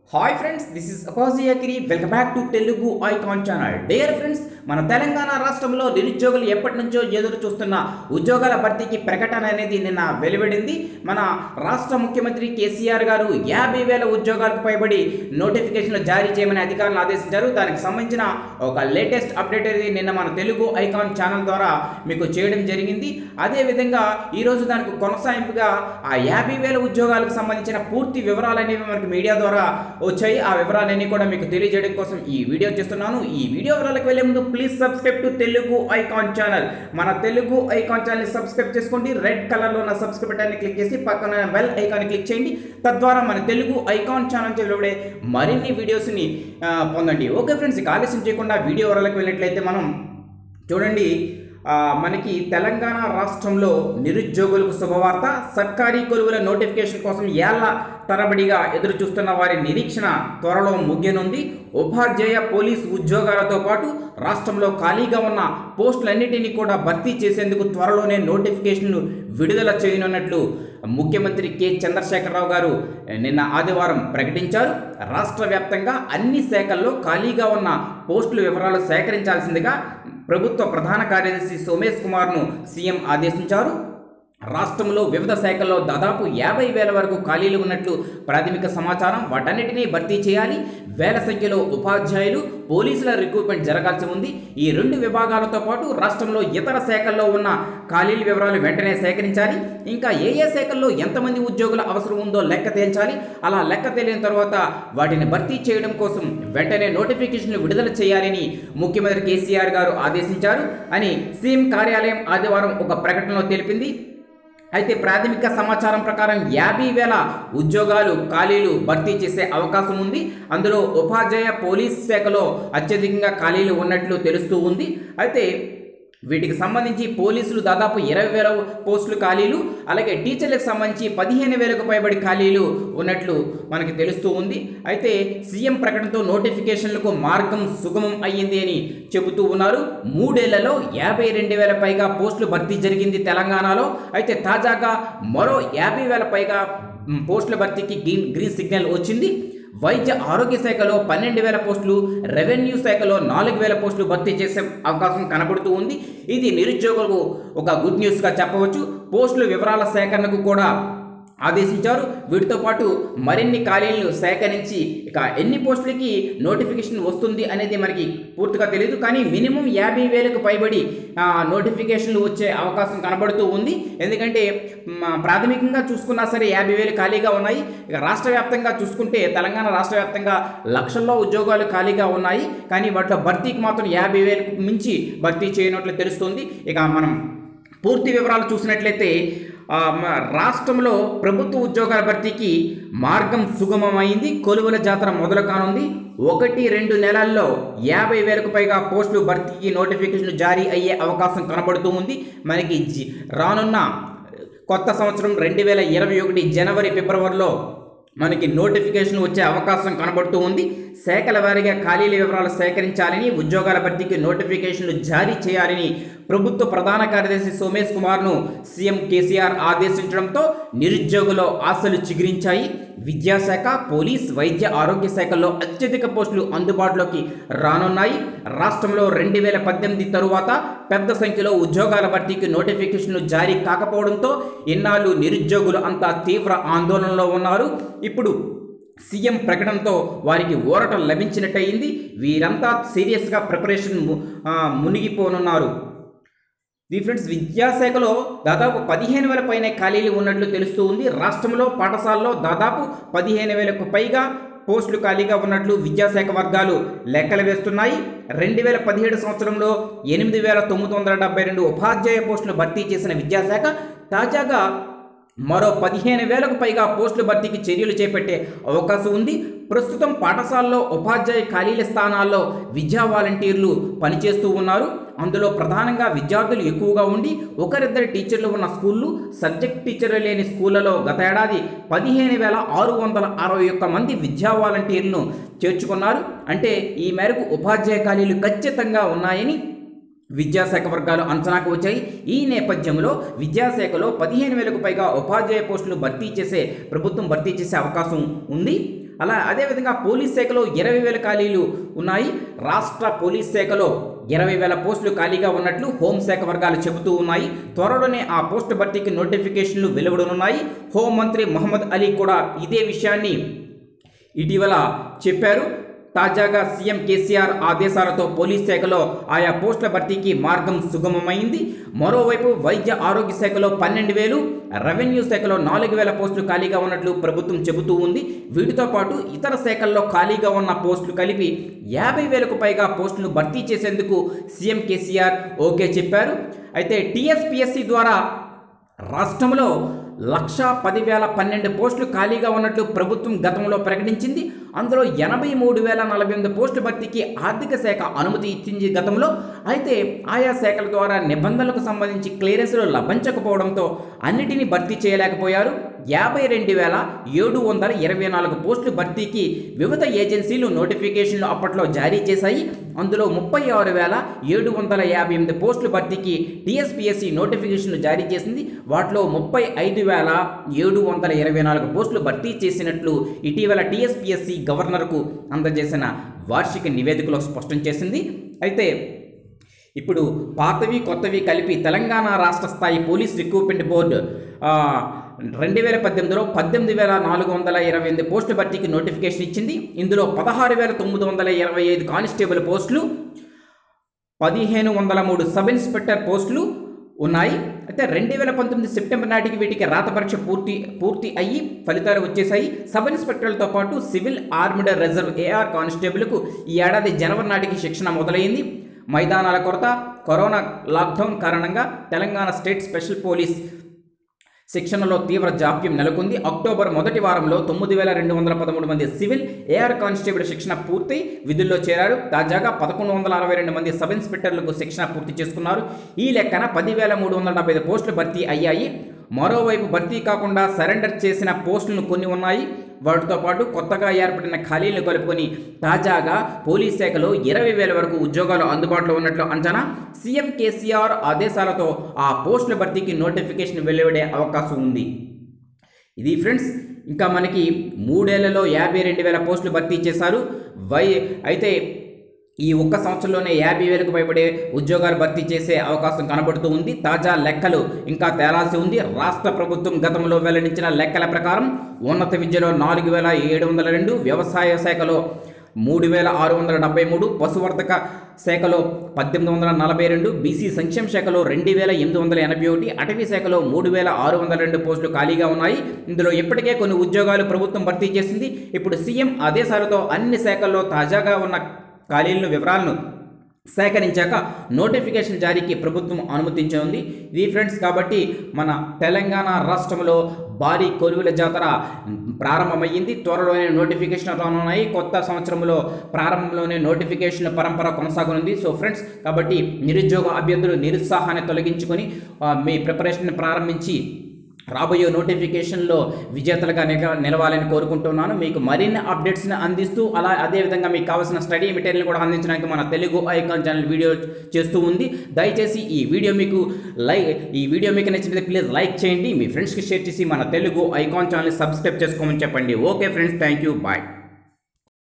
hi friends this is అపాజియాకిరి welcome back to Telugu icon channel there friends మన తెలంగాణ రాష్ట్రంలో నిరుద్యోగులు ఎప్పటి నుంచో ఎదురు చూస్తున్న ఉద్యోగాల భర్తీకి ప్రకటన అనేది నిన్న వెలువడింది మన రాష్ట్ర ముఖ్యమంత్రి కేసీఆర్ గారు యాభై వేల ఉద్యోగాలకు పైబడి నోటిఫికేషన్లు జారీ చేయమని అధికారులు ఆదేశించారు దానికి సంబంధించిన ఒక లేటెస్ట్ అప్డేట్ అనేది నిన్న మన తెలుగు ఐకాన్ ఛానల్ ద్వారా మీకు చేయడం జరిగింది అదేవిధంగా ఈరోజు దానికి కొనసాగింపుగా ఆ యాభై వేల ఉద్యోగాలకు సంబంధించిన పూర్తి వివరాలు అనేవి మనకి మీడియా ద్వారా వచ్చాయి ఆ వివరాలన్నీ కూడా మీకు తెలియజేయడం కోసం ఈ వీడియో చేస్తున్నాను ఈ వీడియో వివరాలకు వెళ్ళే ముందు please subscribe to Telugu icon channel మన తెలుగు ఐకాన్ ఛానల్ సబ్స్క్రైబ్ చేసుకోండి రెడ్ కలర్లో ఉన్న సబ్స్క్రైబ్ బటన్ని క్లిక్ చేసి పక్కన బెల్ ఐకాన్ క్లిక్ చేయండి తద్వారా మన తెలుగు ఐకాన్ ఛానల్ వెలువడే మరిన్ని వీడియోస్ని ఆ, పొందండి ఓకే ఫ్రెండ్స్ ఇక ఆలస్యం చేయకుండా వీడియో వివరాలకు వెళ్ళినట్లయితే మనం చూడండి ఆ, మనకి తెలంగాణ రాష్ట్రంలో నిరుద్యోగులకు శుభవార్త సర్కారీ కొలువుల నోటిఫికేషన్ కోసం ఏళ్ల తరబడిగా ఎదురు చూస్తున్న వారి నిరీక్షణ త్వరలో ముగియనుంది ఉపాధ్యాయ పోలీస్ ఉద్యోగాలతో పాటు రాష్ట్రంలో ఖాళీగా ఉన్న పోస్టులన్నిటినీ కూడా భర్తీ చేసేందుకు త్వరలోనే నోటిఫికేషన్లు విడుదల చేయనున్నట్లు ముఖ్యమంత్రి కె చంద్రశేఖరరావు గారు నిన్న ఆదివారం ప్రకటించారు రాష్ట్ర వ్యాప్తంగా అన్ని శాఖల్లో ఖాళీగా ఉన్న పోస్టుల వివరాలు సేకరించాల్సిందిగా ప్రభుత్వ ప్రధాన కార్యదర్శి సోమేష్ కుమార్ను సీఎం ఆదేశించారు రాష్ట్రంలో వివిధ శాఖల్లో దాదాపు యాభై వేల వరకు ఖాళీలు ఉన్నట్లు ప్రాథమిక సమాచారం వాటన్నిటినీ భర్తీ చేయాలి వేల సంఖ్యలో ఉపాధ్యాయులు పోలీసుల రిక్రూట్మెంట్ జరగాల్సి ఉంది ఈ రెండు విభాగాలతో పాటు రాష్ట్రంలో ఇతర శాఖల్లో ఉన్న ఖాళీల వివరాలు వెంటనే సేకరించాలి ఇంకా ఏ ఏ శాఖల్లో ఎంతమంది ఉద్యోగుల అవసరం ఉందో లెక్క తేల్చాలి అలా లెక్క తేలిన తర్వాత వాటిని భర్తీ చేయడం కోసం వెంటనే నోటిఫికేషన్లు విడుదల చేయాలని ముఖ్యమంత్రి కేసీఆర్ గారు ఆదేశించారు అని సీఎం కార్యాలయం ఆదివారం ఒక ప్రకటనలో తెలిపింది అయితే ప్రాథమిక సమాచారం ప్రకారం యాభై వేల ఉద్యోగాలు ఖాళీలు భర్తీ చేసే అవకాశం ఉంది అందులో ఉపాధ్యాయ పోలీస్ శాఖలో అత్యధికంగా ఖాళీలు ఉన్నట్లు తెలుస్తూ ఉంది అయితే వీటికి సంబంధించి పోలీసులు దాదాపు ఇరవై వేల పోస్టులు ఖాళీలు అలాగే టీచర్లకు సంబంధించి పదిహేను వేలకు పైబడి ఖాళీలు ఉన్నట్లు మనకి తెలుస్తూ ఉంది అయితే సీఎం ప్రకటనతో నోటిఫికేషన్లకు మార్గం సుగమం అయ్యింది అని చెబుతూ ఉన్నారు మూడేళ్లలో యాభై రెండు వేల పైగా పోస్టులు భర్తీ జరిగింది తెలంగాణలో అయితే తాజాగా మరో యాభై వేల పైగా మ్, పోస్టుల భర్తీకి గ్రీన్ గ్రీన్ సిగ్నల్ వచ్చింది వైద్య ఆరోగ్య శాఖలో పన్నెండు వేల పోస్టులు రెవెన్యూ శాఖలో నాలుగు వేల పోస్టులు భర్తీ చేసే అవకాశం కనబడుతూ ఉంది ఇది నిరుద్యోగులకు ఒక గుడ్ న్యూస్గా చెప్పవచ్చు పోస్టుల వివరాల సేకరణకు కూడా ఆదేశించారు వీటితో పాటు మరిన్ని ఖాళీలను సేకరించి ఇక ఎన్ని పోస్టులకి నోటిఫికేషన్ వస్తుంది అనేది మనకి పూర్తిగా తెలియదు కానీ మినిమం యాభై వేలకు పైబడి ఆ, నోటిఫికేషన్లు వచ్చే అవకాశం కనబడుతూ ఉంది ఎందుకంటే మ, ప్రాథమికంగా చూసుకున్నా సరే యాభై వేలు ఖాళీగా ఉన్నాయి ఇక రాష్ట్ర వ్యాప్తంగా చూసుకుంటే తెలంగాణ రాష్ట్ర వ్యాప్తంగా లక్షల్లో ఉద్యోగాలు ఖాళీగా ఉన్నాయి కానీ వాటిలో భర్తీకి మాత్రం యాభై వేలకు మించి భర్తీ చేయనట్లు తెలుస్తుంది ఇక మనం పూర్తి వివరాలు చూసినట్లయితే ఆ, మ- రాష్ట్రంలో ప్రభుత్వ ఉద్యోగాల భర్తీకి మార్గం సుగమమైంది కొలువుల జాతర మొదలు కానుంది ఒకటి రెండు నెలల్లో యాభై వేలకు పైగా పోస్టులు భర్తీకి నోటిఫికేషన్ జారీ అయ్యే అవకాశం కనబడుతూ ఉంది మనకి జి- రానున్న కొత్త సంవత్సరం రెండు వేల ఇరవై ఒకటి జనవరి ఫిబ్రవరిలో మనకి నోటిఫికేషన్ వచ్చే అవకాశం కనబడుతూ ఉంది శాఖల వారీగా ఖాళీల వివరాలు సేకరించాలని ఉద్యోగాల భర్తీకి నోటిఫికేషన్లు జారీ చేయాలని ప్రభుత్వ ప్రధాన కార్యదర్శి సోమేష్ కుమార్ను సీఎం కేసీఆర్ ఆదేశించడంతో నిరుద్యోగుల ఆశలు చిగురించాయి విద్యాశాఖ పోలీస్ వైద్య ఆరోగ్య శాఖల్లో అత్యధిక పోస్టులు అందుబాటులోకి రానున్నాయి రాష్ట్రంలో రెండు వేల పద్దెనిమిది తరువాత పెద్ద సంఖ్యలో ఉద్యోగాల భర్తీకి నోటిఫికేషన్లు జారీ కాకపోవడంతో ఇన్నాళ్ళు నిరుద్యోగులు అంతా తీవ్ర ఆందోళనలో ఉన్నారు ఇప్పుడు సీఎం ప్రకటనతో వారికి ఊరట లభించినట్టయింది వీరంతా సీరియస్గా ప్రిపరేషన్ ము- ఆ, మునిగిపోనున్నారు ది ఫ్రెండ్స్ విద్యాశాఖలో దాదాపు పదిహేను వేల పైన ఖాళీలు ఉన్నట్లు తెలుస్తూ ఉంది రాష్ట్రంలో పాఠశాలలో దాదాపు పదిహేను వేలకు పైగా పోస్టులు ఖాళీగా ఉన్నట్లు విద్యాశాఖ వర్గాలు లెక్కలు వేస్తున్నాయి రెండు వేల పదిహేడు సంవత్సరంలో ఎనిమిది వేల తొమ్మిది వందల డెబ్బై రెండు ఉపాధ్యాయ పోస్టులు భర్తీ చేసిన విద్యాశాఖ తాజాగా మరో పదిహేను వేలకు పైగా పోస్టుల భర్తీకి చర్యలు చేపట్టే అవకాశం ఉంది ప్రస్తుతం పాఠశాలలో ఉపాధ్యాయ ఖాళీల స్థానాల్లో విద్యా వాలంటీర్లు పనిచేస్తూ ఉన్నారు అందులో ప్రధానంగా విద్యార్థులు ఎక్కువగా ఉండి ఒకరిద్దరు టీచర్లు ఉన్న స్కూళ్ళు సబ్జెక్ట్ టీచర్లు లేని స్కూళ్లలో గత ఏడాది పదిహేను వేల ఆరు వందల అరవై ఒక్క మంది విద్యా వాలంటీర్లను చేర్చుకున్నారు అంటే ఈ మేరకు ఉపాధ్యాయ ఖాళీలు ఖచ్చితంగా ఉన్నాయని విద్యాశాఖ వర్గాలు అంచనాకు వచ్చాయి ఈ నేపథ్యంలో విద్యాశాఖలో పదిహేను వేలకు పైగా ఉపాధ్యాయ పోస్టులు భర్తీ చేసే ప్రభుత్వం భర్తీ చేసే అవకాశం ఉంది అలా అదేవిధంగా పోలీస్ శాఖలో ఇరవై వేల ఖాళీలు ఉన్నాయి రాష్ట్ర పోలీస్ శాఖలో ఇరవై వేల పోస్టులు ఖాళీగా ఉన్నట్లు హోంశాఖ వర్గాలు చెబుతూ ఉన్నాయి త్వరలోనే ఆ పోస్టు భర్తీకి నోటిఫికేషన్లు వెలువడనున్నాయి హోంమంత్రి మహమ్మద్ అలీ కూడా ఇదే విషయాన్ని ఇటీవల చెప్పారు తాజాగా సీఎం కేసీఆర్ ఆదేశాలతో పోలీస్ శాఖలో ఆయా పోస్టుల భర్తీకి మార్గం సుగమమైంది మరోవైపు వైద్య ఆరోగ్య శాఖలో పన్నెండు వేలు రెవెన్యూ శాఖలో నాలుగు వేల పోస్టులు ఖాళీగా ఉన్నట్లు ప్రభుత్వం చెబుతూ ఉంది వీటితో పాటు ఇతర శాఖల్లో ఖాళీగా ఉన్న పోస్టులు కలిపి యాభై వేలకు పైగా పోస్టులు భర్తీ చేసేందుకు సీఎం కేసీఆర్ ఓకే చెప్పారు అయితే టీఎస్పీఎస్సీ ద్వారా రాష్ట్రంలో లక్ష పదివేల పన్నెండు పోస్టులు ఖాళీగా ఉన్నట్లు ప్రభుత్వం గతంలో ప్రకటించింది అందులో ఎనభై మూడు వేల నలభై ఎనిమిది పోస్టుల భర్తీకి ఆర్థిక శాఖ అనుమతి ఇచ్చింది గతంలో అయితే ఆయా శాఖల ద్వారా నిబంధనలకు సంబంధించి క్లియరెన్స్లు లభించకపోవడంతో అన్నిటినీ భర్తీ చేయలేకపోయారు యాభై రెండు వేల ఏడు వందల ఇరవై నాలుగు పోస్టులు భర్తీకి వివిధ ఏజెన్సీలు నోటిఫికేషన్లు అప్పట్లో జారీ చేశాయి అందులో ముప్పై ఆరు వేల ఏడు వందల యాభై ఎనిమిది పోస్టుల భర్తీకి టీఎస్పీఎస్సీ నోటిఫికేషన్లు జారీ చేసింది వాటిలో ముప్పై ఐదు వేల ఏడు వందల ఇరవై నాలుగు పోస్టులు భర్తీ చేసినట్లు ఇటీవల టీఎస్పీఎస్సీ గవర్నర్కు అందజేసిన వార్షిక నివేదికలో స్పష్టం చేసింది అయితే ఇప్పుడు పాతవి కొత్తవి కలిపి తెలంగాణ రాష్ట్ర స్థాయి పోలీస్ రిక్రూట్మెంట్ బోర్డు ఆ, రెండు వేల పద్దెనిమిదిలో పద్దెనిమిది వేల నాలుగు వందల ఇరవై ఎనిమిది పోస్టుల భర్తీకి నోటిఫికేషన్ ఇచ్చింది ఇందులో పదహారు వేల తొమ్మిది వందల ఇరవై ఐదు కానిస్టేబుల్ పోస్టులు పదిహేను వందల మూడు సబ్ ఇన్స్పెక్టర్ పోస్టులు ఉన్నాయి అయితే రెండు వేల పంతొమ్మిది సెప్టెంబర్ నాటికి వీటికి రాత పరీక్ష పూర్తి పూర్తి అయ్యి ఫలితాలు వచ్చేసాయి సబ్ ఇన్స్పెక్టర్లతో పాటు సివిల్ ఆర్మ్డ్ రిజర్వ్ ఏఆర్ కానిస్టేబుల్కు ఈ ఏడాది జనవరి నాటికి శిక్షణ మొదలైంది మైదానాల కొరత కరోనా లాక్డౌన్ కారణంగా తెలంగాణ స్టేట్ స్పెషల్ పోలీస్ శిక్షణలో తీవ్ర జాప్యం నెలకొంది అక్టోబర్ మొదటి వారంలో తొమ్మిది వేల రెండు వందల పదమూడు మంది సివిల్ ఏఆర్ కానిస్టేబుల్ శిక్షణ పూర్తి విధుల్లో చేరారు తాజాగా పదకొండు వందల అరవై రెండు మంది సబ్ ఇన్స్పెక్టర్లకు శిక్షణ పూర్తి చేసుకున్నారు ఈ లెక్కన పదివేల మూడు వందల డెబ్బై ఐదు పోస్టులు భర్తీ అయ్యాయి మరోవైపు భర్తీ కాకుండా సరెండర్ చేసిన పోస్టులను కొన్ని ఉన్నాయి వాటితో పాటు కొత్తగా ఏర్పడిన ఖాళీలను కలుపుకొని తాజాగా పోలీస్ శాఖలో ఇరవై వేల వరకు ఉద్యోగాలు అందుబాటులో ఉన్నట్లు అంచనా సీఎం కేసీఆర్ ఆదేశాలతో ఆ పోస్టుల భర్తీకి నోటిఫికేషన్ వెలువడే అవకాశం ఉంది ఇది ఫ్రెండ్స్ ఇంకా మనకి మూడేళ్లలో యాభై రెండు వేల పోస్టులు భర్తీ చేశారు వై అయితే ఈ ఒక్క సంవత్సరంలోనే యాభై వేలకు పైబడే ఉద్యోగాలు భర్తీ చేసే అవకాశం కనబడుతూ ఉంది తాజా లెక్కలు ఇంకా తేలాల్సి ఉంది రాష్ట్ర ప్రభుత్వం గతంలో వెల్లడించిన లెక్కల ప్రకారం ఉన్నత విద్యలో నాలుగు వేల ఏడు వందల రెండు వ్యవసాయ శాఖలో మూడు వేల ఆరు వందల డెబ్బై మూడు పశువర్ధక శాఖలో పద్దెనిమిది వందల నలభై రెండు బీసీ సంక్షేమ శాఖలో రెండు వేల ఎనిమిది వందల ఎనభై ఒకటి అటవీ శాఖలో మూడు వేల ఆరు వందల రెండు పోస్టులు ఖాళీగా ఉన్నాయి ఇందులో ఇప్పటికే కొన్ని ఉద్యోగాలు ప్రభుత్వం భర్తీ చేసింది ఇప్పుడు సీఎం ఆదేశాలతో అన్ని శాఖల్లో తాజాగా ఉన్న ఖాళీలను వివరాలను సేకరించాక నోటిఫికేషన్ జారీకి ప్రభుత్వం అనుమతించింది ఇది ఫ్రెండ్స్ కాబట్టి మన తెలంగాణ రాష్ట్రంలో భారీ కొలువుల జాతర ప్రారంభమయ్యింది త్వరలోనే నోటిఫికేషన్ రానున్నాయి కొత్త సంవత్సరంలో ప్రారంభంలోనే నోటిఫికేషన్ పరంపర కొనసాగనుంది సో ఫ్రెండ్స్ కాబట్టి నిరుద్యోగ అభ్యర్థులు నిరుత్సాహాన్ని తొలగించుకొని ఆ, మీ ప్రిపరేషన్ ప్రారంభించి రాబోయే నోటిఫికేషన్లో విజేతలుగా నిల నిలవాలని కోరుకుంటున్నాను మీకు మరిన్ని అప్డేట్స్ని అందిస్తూ అలా అదేవిధంగా మీకు కావాల్సిన స్టడీ మెటీరియల్ కూడా అందించడానికి మన తెలుగు ఐకాన్ ఛానల్ వీడియో చేస్తూ ఉంది దయచేసి ఈ వీడియో మీకు లైక్ ఈ వీడియో మీకు నచ్చినట్లయితే ప్లీజ్ లైక్ చేయండి మీ ఫ్రెండ్స్కి షేర్ చేసి మన తెలుగు ఐకాన్ ఛానల్ సబ్స్క్రైబ్ చేసుకోమని చెప్పండి okay friends thank you bye